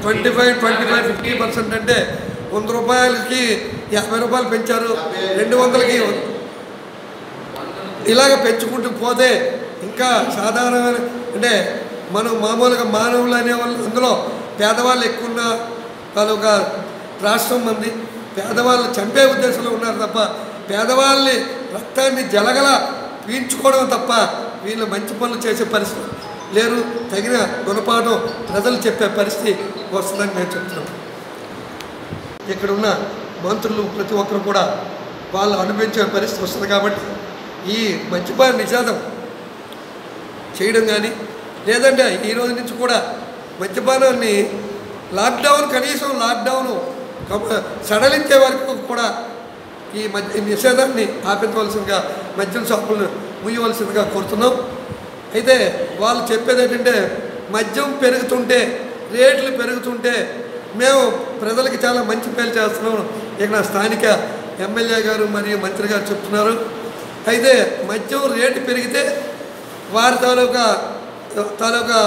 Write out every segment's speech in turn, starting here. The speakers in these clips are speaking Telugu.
twenty five twenty five fifty percent అంటే వంద రూపాయలకి యాభై రూపాయలు పెంచారు రెండు వందలకి ఇలాగ పెంచుకుంటూ పోతే ఇంకా సాధారణమైన అంటే మనం మామూలుగా మానవులు అనేవాళ్ళు అందులో పేదవాళ్ళు ఎక్కువ ఉన్న తాలూకా రాష్ట్రం మంది పేదవాళ్ళు చంపే ఉద్దేశంలో ఉన్నారు తప్ప పేదవాళ్ళని రక్తాన్ని జలగల పీల్చుకోవడం తప్ప వీళ్ళు మంచి పనులు చేసే పరిస్థితి లేరు తగిన గుణపాఠం ప్రజలు చెప్పే పరిస్థితి వస్తుందని నేను చెప్తున్నాను ఇక్కడ ఉన్న మంత్రులు ప్రతి ఒక్కరు కూడా వాళ్ళు అనుభవించే పరిస్థితి వస్తుంది కాబట్టి ఈ మద్యపాన నిషేధం చేయడం కానీ లేదంటే ఈ రోజు నుంచి కూడా మద్యపానాన్ని లాక్డౌన్ కనీసం లాక్డౌన్ కమ- సడలించే వరకు కూడా ఈ మద్య ఈ నిషేధాన్ని ఆపించవలసిందిగా మద్యం షాపులను ముయ్యవలసిందిగా కోరుతున్నాం అయితే వాళ్ళు చెప్పేది ఏంటంటే మద్యం పెరుగుతుంటే రేట్లు పెరుగుతుంటే మేము ప్రజలకి చాలా మంచి పేరు చేస్తున్నాం ఇక్కడ స్థానిక ఎమ్మెల్యే గారు మరియు మంత్రి గారు చెప్తున్నారు అయితే మద్యం రేటు పెరిగితే వారి తాలూకా తాలూకా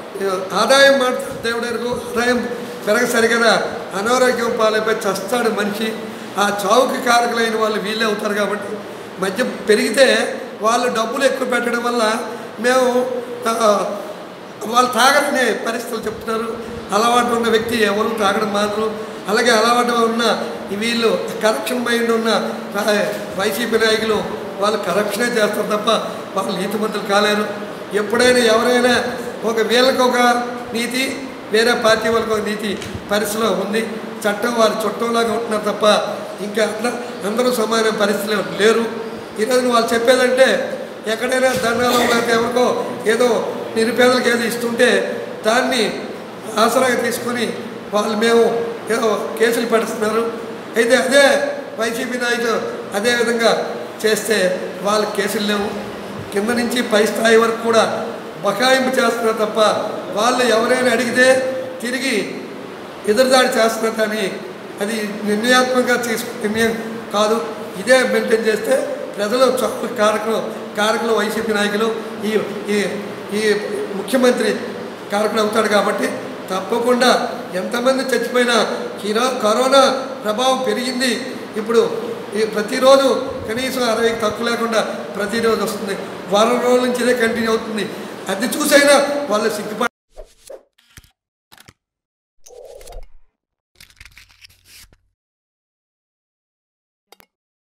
ఆదాయం మాట దేవుడెరుగు ఆదాయం పెరగసరిగా అనారోగ్యం పాలైపోయి చస్తాడు మనిషి ఆ చావుకి కారకులైన వాళ్ళు వీళ్ళే అవుతారు కాబట్టి మద్యం పెరిగితే వాళ్ళు డబ్బులు ఎక్కువ పెట్టడం వల్ల మేము ఆ, వాళ్ళు తాగరనే పరిస్థితులు చెప్తున్నారు అలవాటు ఉన్న వ్యక్తి ఎవరు తాగడం మాత్రం అలాగే అలవాటు ఉన్న ఈ వీళ్ళు కరప్షన్ మైండ్ ఉన్న ఆ, వైసీపీ నాయకులు వాళ్ళు కరప్షనే చేస్తారు తప్ప వాళ్ళు నీతిమంతులు కాలేరు ఎప్పుడైనా ఎవరైనా ఒక వీళ్ళకి ఒక నీతి వేరే పార్టీ వాళ్ళకి ఒక నీతి పరిస్థితిలో ఉంది చట్టం వారి చుట్టంలాగా ఉంటున్నారు తప్ప ఇంకా అట్లా అందరూ సమాన పరిస్థితిలో లేరు ఈరోజు వాళ్ళు చెప్పేదంటే ఎక్కడైనా దండాలో లేకపోతే ఎవరికో ఏదో నిరుపేదలకు ఏదో ఇస్తుంటే దాన్ని ఆసరాగా తీసుకొని వాళ్ళు మేము ఏదో కేసులు పెడుతున్నారు అయితే అదే వైసీపీ నాయకులు అదే విధంగా చేస్తే వాళ్ళ కేసులు లేవు కింద నుంచి పై స్థాయి వరకు కూడా బకాయింపు చేస్తున్నారు తప్ప వాళ్ళు ఎవరైనా అడిగితే తిరిగి ఎదురుదాడి చేస్తున్నారు కానీ అది నిర్ణయాత్మకంగా తీసుకు నిర్ణయం కాదు ఇదే మెయింటైన్ చేస్తే ప్రజలు చొప్పు కారకులు కారకులు వైసీపీ నాయకులు ఈ ఈ ఈ ముఖ్యమంత్రి కారకుడు అవుతాడు కాబట్టి తప్పకుండా ఎంతమంది చచ్చిపోయినా కీరో కరోనా ప్రభావం పెరిగింది ఇప్పుడు ఈ ప్రతిరోజు కనీసం అరవైకి తక్కువ లేకుండా ప్రతిరోజు వస్తుంది వారం రోజుల నుంచి ఇదే కంటిన్యూ అవుతుంది అది చూసైనా వాళ్ళు సిగ్గుపడ